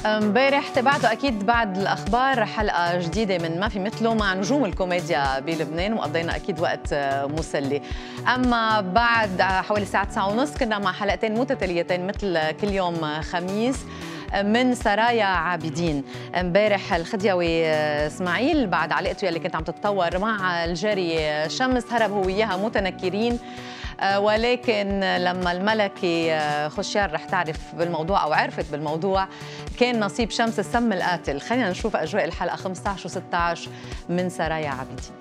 امبارح تابعتوا اكيد بعد الاخبار حلقه جديده من ما في مثله مع نجوم الكوميديا بلبنان وقضينا اكيد وقت مسلي اما بعد حوالي الساعه 9 ونص كنا مع حلقتين متتاليتين مثل كل يوم خميس من سرايا عابدين امبارح الخديوي اسماعيل بعد علاقته يلي كانت عم تتطور مع الجاري شمس هرب هو وياها متنكرين آه، ولكن لما الملكي آه، خشيار رح تعرف بالموضوع او عرفت بالموضوع كان نصيب شمس السم القاتل خلينا نشوف اجواء الحلقه 15 و16 من سرايا عابدين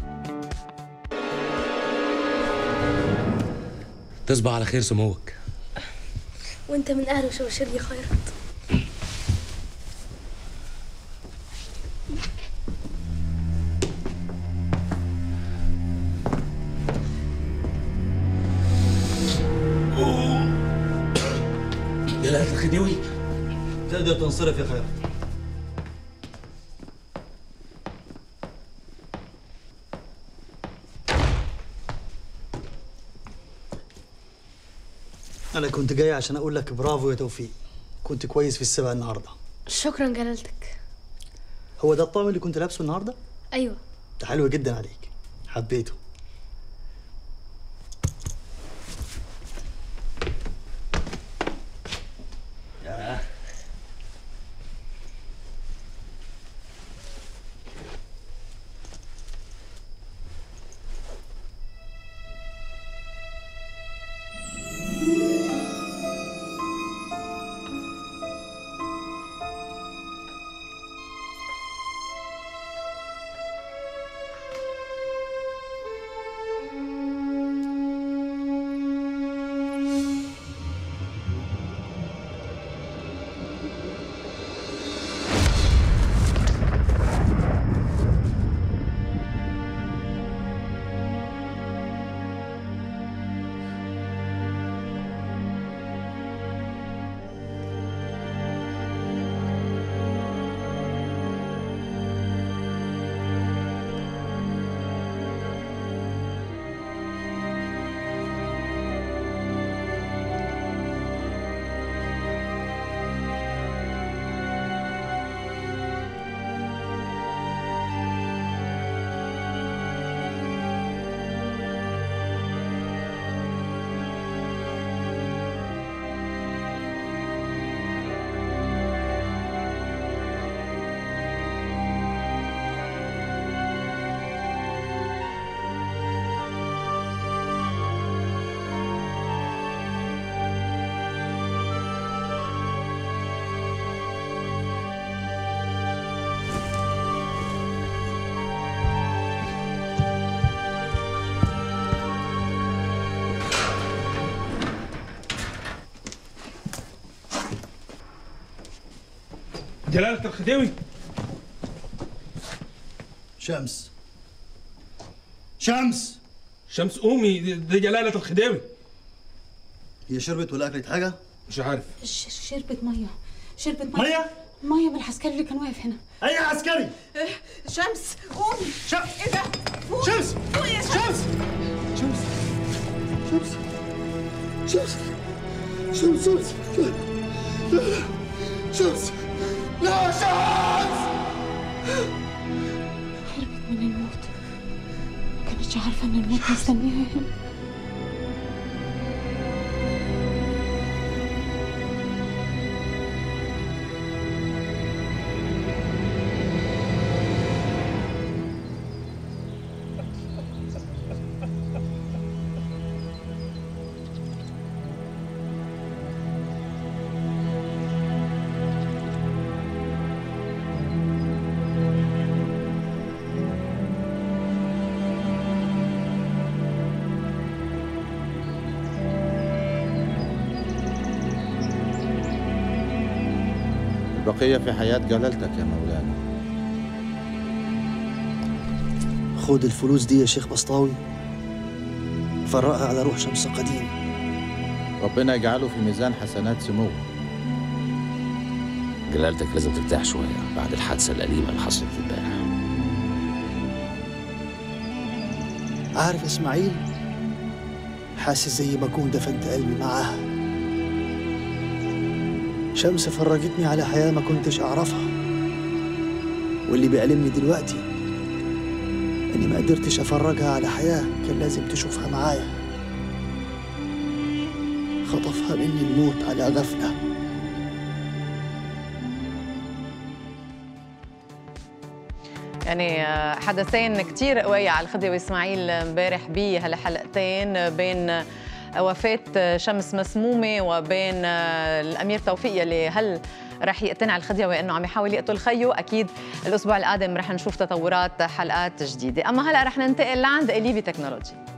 تصبح على خير سموك وانت من اهل وشبشر لي خيرات يا الخديوي تقدر تنصرف يا خير أنا كنت جاي عشان أقول لك برافو يا توفيق كنت كويس في السباق النهاردة شكرا جلالتك هو ده الطقم اللي كنت لابسه النهاردة؟ أيوه ده حلو جدا عليك حبيته جلالة الخديوي شمس شمس شمس قومي دي دي جلالة الخديوي هي شربت ولا أكلت حاجة؟ مش عارف ش- شربت ميه شربت ميه مية؟ ميه من العسكري اللي كان واقف هنا أي عسكري؟ شمس قومي شمس ايه ده فوق شمس فوق يا شمس شمس شمس شمس شمس شمس شمس لا شمس هربت من الموت ما كانتش عارفه ان الموت مستنيها هنا البقية في حياة جلالتك يا مولانا خد الفلوس دي يا شيخ بسطاوي فرقها على روح شمس قديم ربنا يجعله في ميزان حسنات سموه جلالتك لازم ترتاح شوية بعد الحادثة الأليمة اللي حصلت امبارح عارف اسماعيل حاسس زي ما اكون دفنت قلبي معاها شمس فرجتني على حياة ما كنتش أعرفها واللي بيألمني دلوقتي إني ما قدرتش أفرجها على حياة كان لازم تشوفها معايا خطفها مني الموت على غفلة يعني آه، حدثين كتير قوية على الخديوي وإسماعيل امبارح بهالحلقتين بين وفاة شمس مسمومة وبين آه، الأمير توفيق يلي هل رح يقتنع الخديوي انه عم يحاول يقتل خيه اكيد الاسبوع القادم رح نشوف تطورات حلقات جديده اما هلا رح ننتقل لعند اليبي تكنولوجي